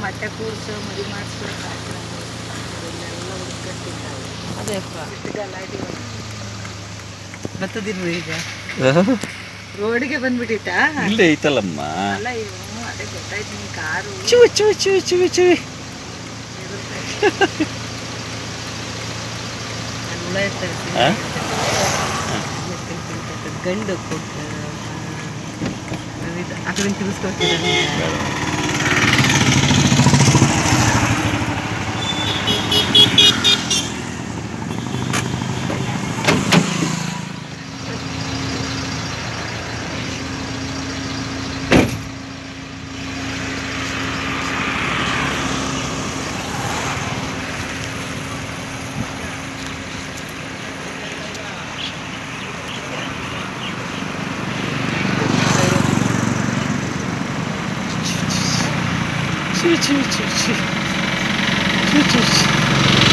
ಮೊಟ್ಟೆ ಕೂರ್ಸು ಮದಿ ಮಾಡಿಸ್ಕೊ ಎಲ್ಲ ಹುಡ್ಕಂತಿದ್ದಾವೆ ಅದೇಪ್ಪ ಎಷ್ಟು ಗಲಾಟೆ ಇವಾಗ. ಬರ್ತದಿಲ್ವ ಈಗ ರೋಡಿಗೆ ಬಂದ್ಬಿಟ್ಟಿತ್ತಾ ಇಲ್ಲೇ ಐತಲ್ಲಮ್ಮ ಅಲ್ಲ ಇವು ಅದೇ ಗೊತ್ತಾಯ್ತು ನಿನ್ ಕಾರು ಚುವಿ ಚುವಿ ಚುವಿ ಚುವಿ ಚುವಿ ಅಲ್ಲಿ ಹುಳ ಇರ್ತವೆ ಆ? ಗಂಡು ಕೊಟ್ಟು ಆ ಕಡೆ ತಿರ್ಸ್ಕೊಳ್ತಿದ್ದಾರೆ ಚಿ ಚಿ ಚಿ ಚಿ ಚಿ ಚಿ ಚಿ